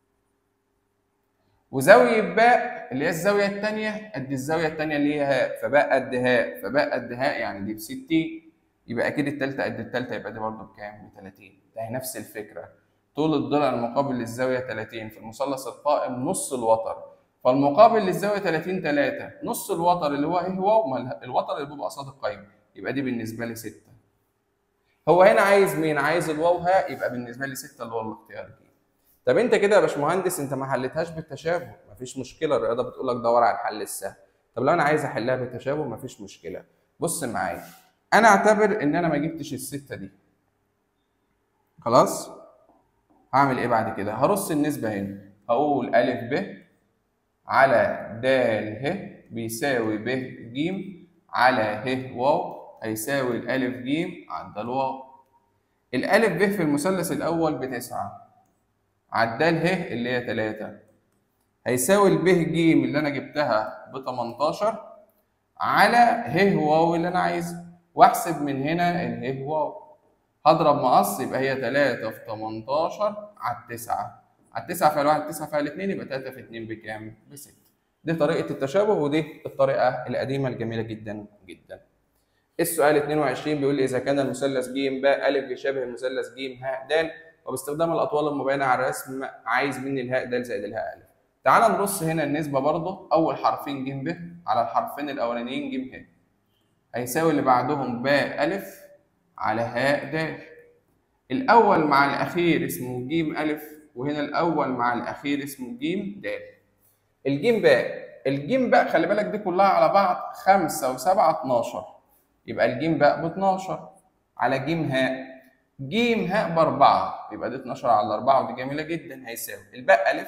وزاوية باء اللي هي الزاوية التانية قد الزاوية التانية اللي هي هاء فباء قد هاء فباء قد هاء يعني دي ب 60 يبقى أكيد التالتة قد التالتة يبقى دي برضه بكام؟ ب 30 ده هي نفس الفكرة طول الضلع المقابل للزاوية 30 في المثلث القائم نص الوتر فالمقابل للزاوية 30 3 نص الوتر اللي هو ايه واو الوتر اللي بيبقى قصاد القايمة يبقى دي بالنسبة لي 6 هو هنا عايز مين؟ عايز الواو ها يبقى بالنسبة لي 6 اللي هو الاختيار دي طب انت كده يا باشمهندس انت ما حلتهاش بالتشابه مفيش مشكلة الرياضة بتقول لك دور على الحل السهل طب لو انا عايز احلها بالتشابه مفيش مشكلة بص معايا انا اعتبر ان انا ما جبتش الستة دي خلاص هعمل ايه بعد كده؟ هرص النسبة هنا هقول أ ب على د ه بيساوي ب ج على ه واو هيساوي الألف ج على الدال واو الألف ب في المثلث الأول بتسعة على الدال ه اللي هي تلاتة هيساوي الب ج اللي أنا جبتها بتمنتاشر على ه واو اللي أنا عايزها وأحسب من هنا اله واو هضرب مقص يبقى هي تلاتة في تمنتاشر على التسعة على التسعة فيها الواحد تسعة فيها الاتنين يبقى تلاتة في اتنين بكام؟ بستة. دي طريقة التشابه ودي الطريقة القديمة الجميلة جدا جدا. السؤال 22 بيقول لي إذا كان المثلث ج ب أ بيشابه المثلث ج ه د وباستخدام الأطوال المبينة على الرسم عايز مني الهاء د زائد الهاء أ. تعال نرص هنا النسبة برضه أول حرفين ج ب على الحرفين الأولانيين ج ه. هيساوي اللي بعدهم ب أ على هاء د. الأول مع الأخير اسمه ج أ وهنا الاول مع الاخير اسمه ج د الجيم باء الجيم باء خلي بالك دي كلها على بعض 5 و7 12 يبقى الجيم باء ب 12 على ج هاء ج هاء ب 4 يبقى دي 12 على 4 ودي جميله جدا هيساوي الباء الف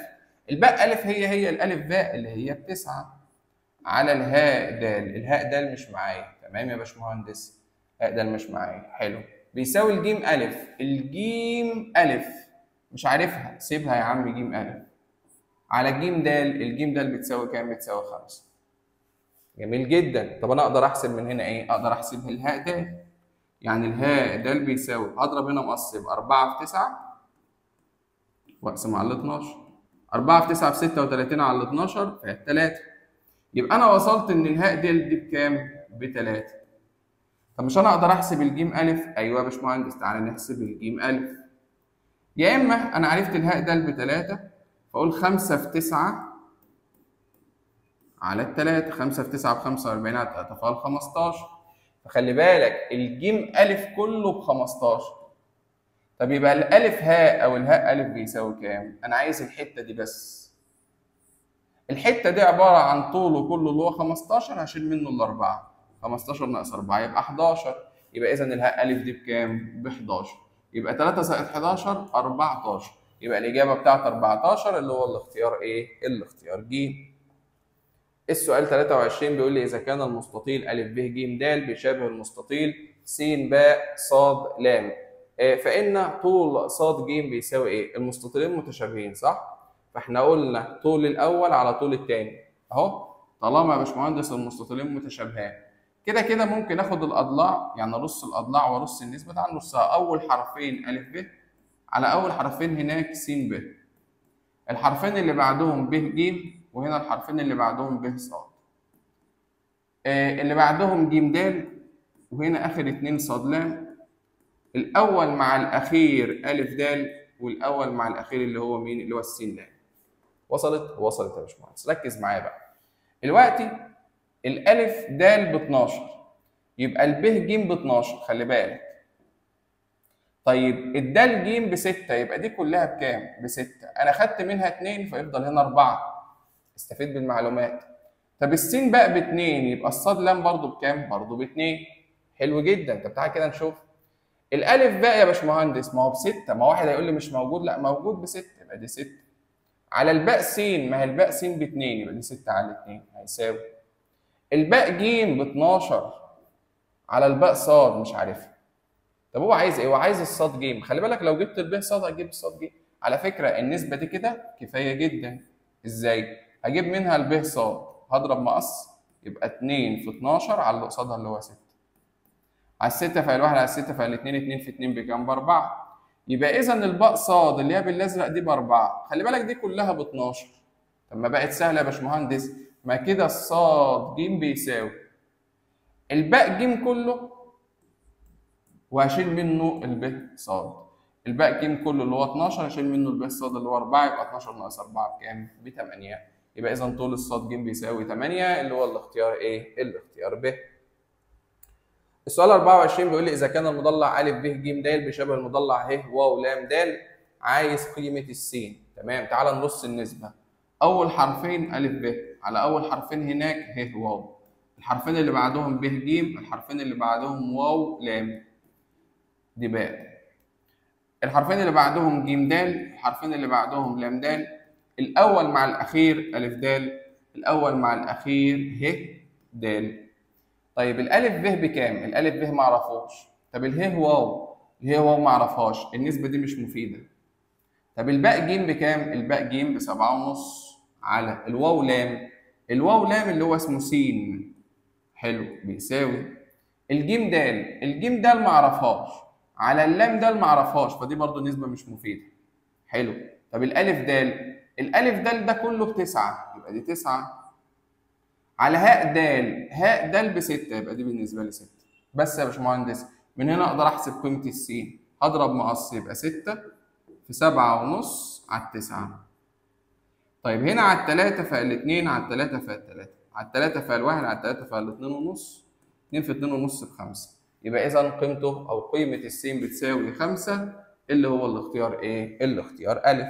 الباء ألف هي هي الألف باء اللي هي بتسعة على الهاء دال الهاء دال مش معايا تمام يا باشمهندس هاء دال مش معايا حلو بيساوي الجيم ألف الجيم ألف مش عارفها سيبها يا عم جيم ألف على الجيم دال الجيم دال بتساوي كام؟ بتساوي خمسة جميل جدا طب أنا أقدر أحسب من هنا إيه؟ أقدر أحسب الهاء دال يعني الهاء دال بيساوي هضرب هنا مقص يبقى 4 في 9 واقسم على 12 4 في 9 في 36 على 12 فهي 3 يبقى انا وصلت ان الهاء دال دي بكام؟ ب 3 طب مش انا اقدر احسب الجيم الف؟ ايوه يا باشمهندس تعالى نحسب الجيم الف يا اما انا عرفت الهاء دال ب 3 فاقول 5 في 9 على التلاتة 5 في 9 ب 45 على 3 فال 15 فخلي بالك الجيم ألف كله ب 15 طب يبقى الألف هاء أو الهاء ألف بيساوي كام؟ أنا عايز الحتة دي بس الحتة دي عبارة عن طوله كله اللي هو 15 هشيل منه الأربعة 15 ناقص 4 يبقى 11 يبقى إذا الهاء ألف دي بكام؟ ب 11 يبقى 3 زائد 11 14 يبقى الإجابة بتاعت 14 اللي هو الاختيار إيه؟ الاختيار ج السؤال 23 بيقول لي إذا كان المستطيل أ ب ج د بيشابه المستطيل س ب ص ل فإن طول ص ج بيساوي إيه؟ المستطيلين متشابهين صح؟ فإحنا قلنا طول الأول على طول التاني أهو طالما يا باشمهندس المستطيلين متشابهان كده كده ممكن آخد الأضلاع يعني أرص الأضلاع وأرص النسبة تعال نرصها أول حرفين أ ب على أول حرفين هناك س ب الحرفين اللي بعدهم ب ج وهنا الحرفين اللي بعدهم ب ص آه اللي بعدهم ج د وهنا اخر اتنين ص ل الاول مع الاخير ا د والاول مع الاخير اللي هو مين اللي هو الس ل وصلت وصلت يا باشمهندس ركز معايا بقى دلوقتي الالف د ب 12 يبقى الب ج ب 12 خلي بالك طيب الدال ج ب 6 يبقى دي كلها بكام؟ ب 6 انا خدت منها 2 فيفضل هنا 4 استفيد بالمعلومات طب السين بقى ب 2 يبقى الصاد لام برضه بكام؟ برضه ب 2 حلو جدا طب تعالى كده نشوف الالف بقى يا باشمهندس ما هو ب 6 ما واحد هيقول لي مش موجود لا موجود ب 6 يبقى دي 6 على الباء س ما هي الباء س ب 2 يبقى دي 6 على 2 هيساوي الباء ج ب 12 على الباء ص مش عارفها طب هو عايز ايه؟ هو عايز الصاد ج خلي بالك لو جبت الب ص هتجيب الصاد ج على فكره النسبه دي كده كفايه جدا ازاي؟ هجيب منها الب ص هضرب مقص يبقى 2 في 12 على اللي قصادها اللي هو 6 على الستة فعل واحد على الستة فعل اتنين اتنين في اتنين بكام؟ بأربعة يبقى إذا الباء صاد اللي هي بالأزرق دي بأربعة خلي بالك دي كلها ب 12 طب ما بقت سهلة يا باشمهندس ما كده الصاد ج بيساوي الباء ج كله وهشيل منه الب صاد الباء ج كله اللي هو 12 هشيل منه الب صاد اللي هو 4 يبقى 12 ناقص 4 بكام؟ ب 8 يبقى اذا طول الصاد ج بيساوي 8 اللي هو الاختيار ايه؟ الاختيار ب. السؤال 24 بيقول لي اذا كان المضلع ا ب ج د بيشابه المضلع ه واو لام د عايز قيمه السين تمام تعال نرص النسبه اول حرفين ا ب على اول حرفين هناك ه واو الحرفين اللي بعدهم ب ج الحرفين اللي بعدهم واو لام دي باء الحرفين اللي بعدهم ج د الحرفين اللي بعدهم لام د الاول مع الاخير ا د الاول مع الاخير ه د طيب الالف ب بكام الالف ب ما اعرفوش طب اله واو اله واو ما اعرفهاش النسبه دي مش مفيده طب الباء ج بكام الباء ج ب 7 ونص على الواو لام الواو لام اللي هو اسمه س حلو بيساوي الجيم د الجيم د ما اعرفهاش على اللام د ما اعرفهاش فدي برضو نسبه مش مفيده حلو طب الالف د الالف د ده كله بتسعة يبقى دي تسعة على هاء د هاء د بستة يبقى دي بالنسبة لي ستة بس يا باشمهندس من هنا اقدر احسب قيمة السين هضرب مقص يبقى ستة في سبعة ونص على التسعة طيب هنا على التلاتة فالاتنين على التلاتة فالتلاتة على التلاتة فالواحد على التلاتة فالاتنين ونص اتنين في اتنين ونص بخمسة يبقى إذا قيمته أو قيمة السين بتساوي خمسة اللي هو الاختيار إيه؟ الاختيار ألف.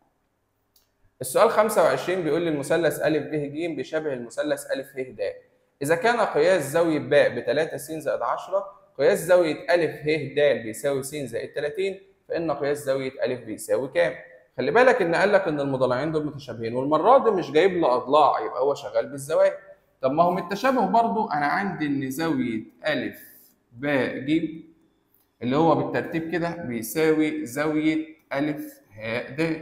السؤال 25 بيقول لي المثلث أ ب ج بيشابه المثلث أ ه د. إذا كان قياس زاوية باء ب 3 س زائد 10 قياس زاوية أ ه د بيساوي س زائد 30 فإن قياس زاوية أ بيساوي كام؟ خلي بالك ان قال لك ان المضلعين دول متشابهين والمره دي مش جايب لي اضلاع يبقى هو شغال بالزوايا طب ما هو من التشابه برضو انا عندي ان زاويه ا ب ج اللي هو بالترتيب كده بيساوي زاويه ا ه د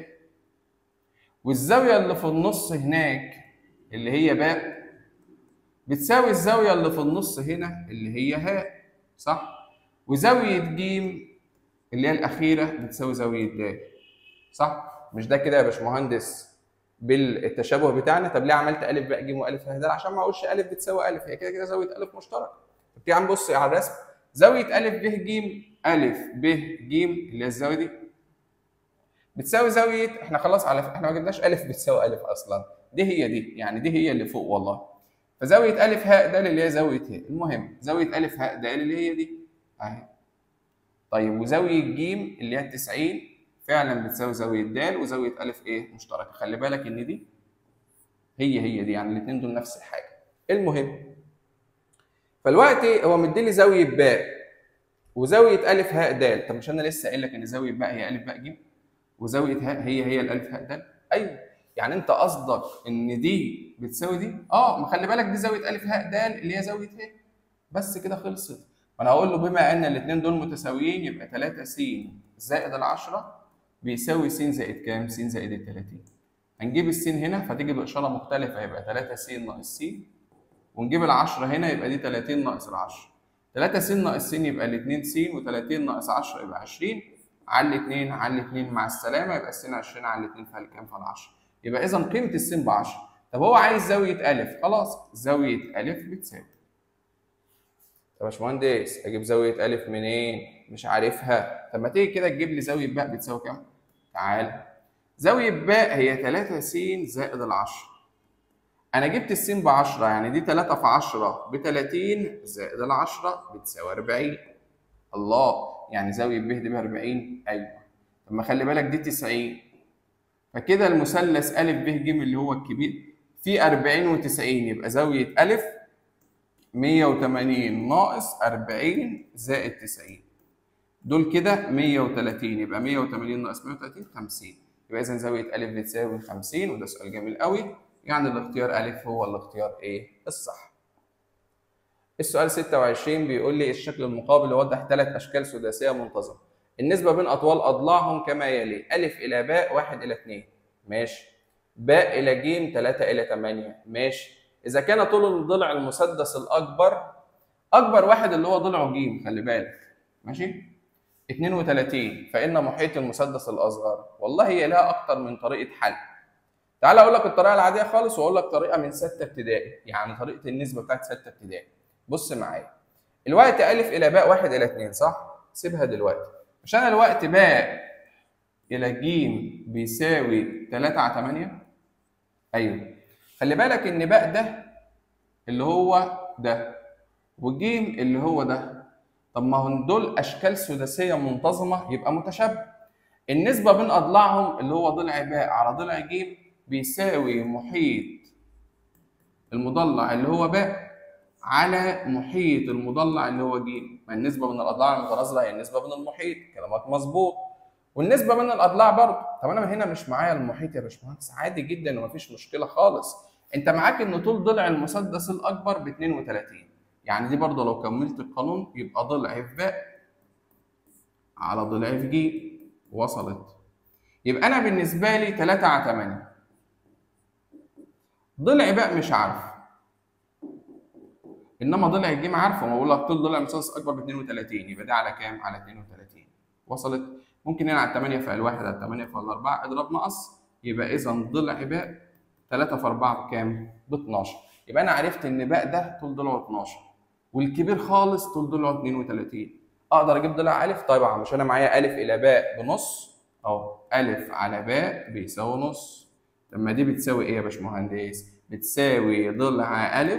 والزاويه اللي في النص هناك اللي هي باء بتساوي الزاويه اللي في النص هنا اللي هي ه صح وزاويه ج اللي هي الاخيره بتساوي زاويه د صح مش ده كده يا باشمهندس بالتشابه بتاعنا طب ليه عملت ا ب ج والف ه د عشان ما اقولش ا بتساوي ا هي كده كده زاويه ا مشترك طب تيجي عم بص على الرسم زاويه ا ب ج ا ب ج اللي هي الزاويه دي بتساوي زاويه احنا خلاص على احنا ما جبناش ا بتساوي ا اصلا دي هي دي يعني دي هي اللي فوق والله فزاويه ا ه د اللي هي زاويه ه المهم زاويه ا ه د اللي هي دي اهي طيب وزاويه ج اللي هي 90 فعلا بتساوي زاويه د وزاويه ا ايه مشتركه خلي بالك ان دي هي هي دي يعني الاثنين دول نفس الحاجه المهم فالوقت هو مديلي زاويه باء وزاويه ا ه د طب مش انا لسه قايل لك ان زاويه باء هي ا باء ج وزاويه ه هي هي الالف ه د ايوه يعني انت قصدك ان دي بتساوي دي اه ما خلي بالك دي زاويه ا ه د اللي هي زاويه ه بس كده خلصت فانا هقول له بما ان الاثنين دول متساويين يبقى 3 س زائد ال 10 بيساوي س زائد كام؟ س زائد ال 30 هنجيب السين هنا فتيجي باشاره مختلفه يبقى 3 س ناقص س ونجيب ال 10 هنا يبقى دي 30 ناقص ال 10 3 س ناقص س يبقى ال 2 س و30 ناقص 10 يبقى 20 على 2 على 2 مع السلامه يبقى السين 20 على 2 فال كام؟ فال 10 يبقى اذا قيمه السين ب 10 طب هو عايز زاويه ا خلاص زاويه ا بتساوي طب يا باشمهندس اجيب زاويه ا منين؟ مش عارفها طب ما تيجي كده تجيب لي زاويه باء بتساوي كام؟ تعال زاويه باء هي 3 س زائد ال 10 انا جبت السين ب 10 يعني دي 3 في 10 ب 30 زائد ال 10 بتساوي 40 الله يعني زاويه ب دي ب 40 ايوه طب ما خلي بالك دي 90 فكده المثلث ا ب ج اللي هو الكبير فيه 40 و90 يبقى زاويه ا 180 ناقص 40 زائد 90 دول كده 130 يبقى 180 ناقص 130 50 يبقى اذا زاويه ا بتساوي 50 وده سؤال جميل قوي يعني الاختيار ا هو الاختيار ايه الصح السؤال 26 بيقول لي الشكل المقابل يوضح ثلاث اشكال سداسيه منتظمه النسبه بين اطوال اضلاعهم كما يلي ا الى باء 1 الى 2 ماشي باء الى ج 3 الى 8 ماشي اذا كان طول الضلع المسدس الاكبر اكبر واحد اللي هو ضلعه ج خلي بالك ماشي 32 فان محيط المسدس الاصغر والله هي لها اكتر من طريقه حل تعال اقول لك الطريقه العاديه خالص واقول لك طريقه من سته ابتدائي يعني طريقه النسبه بتاعت سته ابتدائي بص معايا الوقت ا الى باء 1 الى 2 صح سيبها دلوقتي مش انا الوقت باء الى ج بيساوي 3 على 8 ايوه خلي بالك ان باء ده اللي هو ده وجيم اللي هو ده طب ما هم دول اشكال سداسيه منتظمه يبقى متشابه النسبه بين اضلاعهم اللي هو ضلع باء على ضلع ج بيساوي محيط المضلع اللي هو باء على محيط المضلع اللي هو ج ما النسبه بين الاضلاع المتناظره هي النسبه بين المحيط كلامك مظبوط والنسبه بين الاضلاع برضه طب انا هنا مش معايا المحيط يا باشمهندس عادي جدا ومفيش مشكله خالص انت معاك ان طول ضلع المسدس الاكبر ب 32 يعني دي برضه لو كملت القانون يبقى ضلع في باء على ضلع في ج وصلت يبقى انا بالنسبه لي 3 على 8 ضلع باء مش عارف انما ضلع الجيم عارفه ما بقول لك طول ضلع المسدس اكبر ب 32 يبقى ده على كام؟ على 32 وصلت ممكن هنا على 8 في الواحد على 8 في الاربعه اضرب نقص يبقى اذا ضلع باء 3 في 4 بكام؟ ب 12 يبقى انا عرفت ان باء ده طول ضلعه 12 والكبير خالص طول ضلعه 32 اقدر اجيب ضلع الف طبعا مش انا معايا الف الى باء بنص اهو الف على باء بيساوي نص لما دي بتساوي ايه يا باشمهندس؟ بتساوي ضلع الف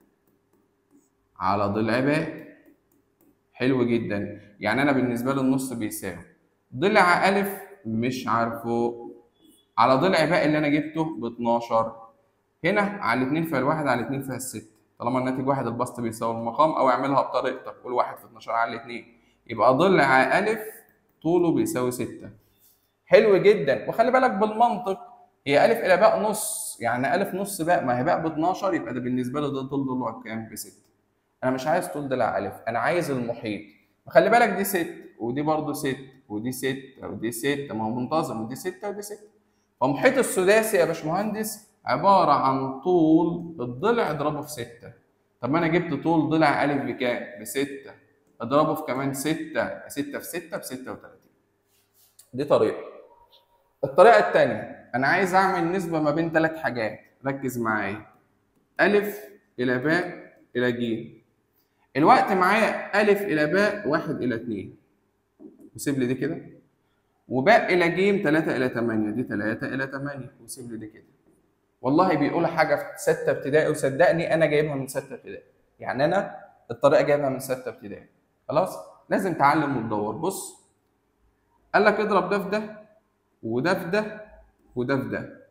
على ضلع باء حلو جدا يعني انا بالنسبه لي النص بيساوي ضلع الف مش عارفه على ضلع باء اللي انا جبته ب 12 هنا على 2 فيها الواحد على 2 فيها الستة طالما الناتج واحد البسط بيساوي المقام او اعملها بطريقتك قول 1 في 12 على 2 يبقى ضلع الف طوله بيساوي 6 حلو جدا وخلي بالك بالمنطق هي الف الى باء نص يعني الف نص باء ما هي باء ب 12 يبقى ده بالنسبه له ده طول ضلوع كام ب 6 انا مش عايز طول ضلع الف انا عايز المحيط خلي بالك دي 6 ودي برضه 6 ودي 6 ودي 6 ما هو منتظم ودي 6 ودي 6 فمحيط السداسي يا باشمهندس عباره عن طول الضلع اضربه في 6 طب ما انا جبت طول ضلع الف بكام؟ ب 6 اضربه في كمان 6 6 في 6 ب 36 دي طريقه الطريقه الثانيه انا عايز اعمل نسبه ما بين ثلاث حاجات ركز معايا الف الى باء الى ج الوقت معايا الف الى باء 1 الى 2 وسيب لي دي كده وباء الى ج 3 الى 8 دي 3 الى 8 وسيب لي دي كده والله بيقول حاجه في سته ابتدائي وصدقني انا جايبها من سته ابتدائي يعني انا الطريقه جايبها من سته ابتدائي خلاص لازم تعلم وتدور بص قال لك اضرب ده في ده وده في ده وده في ده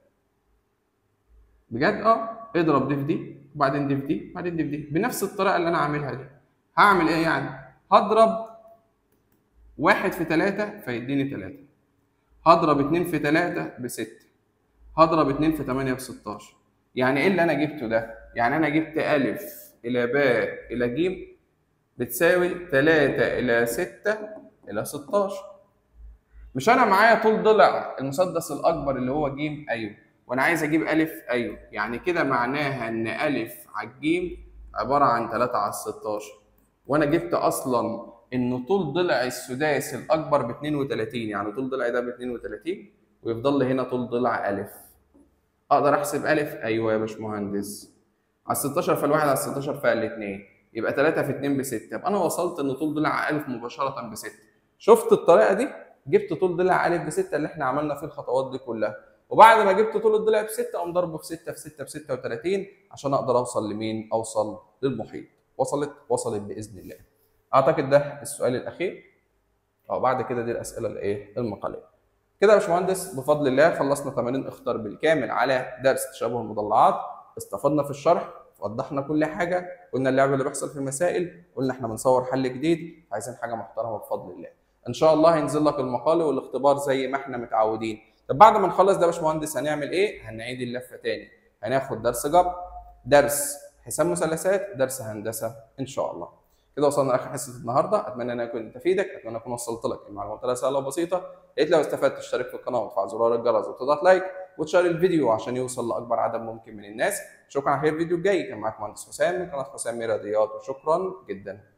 بجد اه اضرب دي في دي وبعدين دي في دي وبعدين دي في دي بنفس الطريقه اللي انا عاملها دي هعمل ايه يعني هضرب واحد في تلاتة فيديني تلاتة هضرب اتنين في تلاتة بستة هضرب اتنين في تمانية بستاشر يعني ايه اللي انا جبته ده؟ يعني انا جبت ألف إلى باء إلى ج بتساوي تلاتة إلى ستة إلى ستاشر مش أنا معايا طول ضلع المسدس الأكبر اللي هو ج أيوه وأنا عايز أجيب ألف أيوه يعني كده معناها إن ألف على الجيم عبارة عن تلاتة على الستاشر وأنا جبت أصلا ان طول ضلع السداسي الاكبر ب 32 يعني طول ضلع ده ب 32 ويفضل لي هنا طول ضلع الف اقدر احسب الف ايوه يا باشمهندس على 16 فالواحد على 16 فالاثنين يبقى 3 في 2 ب 6 يبقى انا وصلت ان طول ضلع الف مباشره ب 6 شفت الطريقه دي جبت طول ضلع الف ب 6 اللي احنا عملنا فيه الخطوات دي كلها وبعد ما جبت طول الضلع ب 6 اقوم ضربه في 6 في 6 ب 36 عشان اقدر اوصل لمين اوصل للمحيط وصلت وصلت باذن الله اعتقد ده السؤال الاخير او بعد كده دي الاسئله الايه المقاليه كده يا باشمهندس بفضل الله خلصنا تمارين اختار بالكامل على درس تشابه المضلعات استفدنا في الشرح وضحنا كل حاجه قلنا اللعب اللي بيحصل في المسائل قلنا احنا بنصور حل جديد عايزين حاجه محترمه بفضل الله ان شاء الله هينزل لك المقال والاختبار زي ما احنا متعودين طب بعد ما نخلص ده يا باشمهندس هنعمل ايه هنعيد اللفه تاني هناخد درس جبر درس حساب مثلثات درس هندسه ان شاء الله كده وصلنا لاخر حصه النهارده اتمنى ان انا اكون افيدك اتمنى اكون وصلت لك المعلومات بطريقه سهله وبسيطه يا ريت لو استفدت تشترك في القناه وتفعل زرار الجرس وتضغط لايك وتشير الفيديو عشان يوصل لاكبر عدد ممكن من الناس شكرا على الفيديو الجاي كان معاك مهندس حسام من قناه حسام رياضيات وشكرا جدا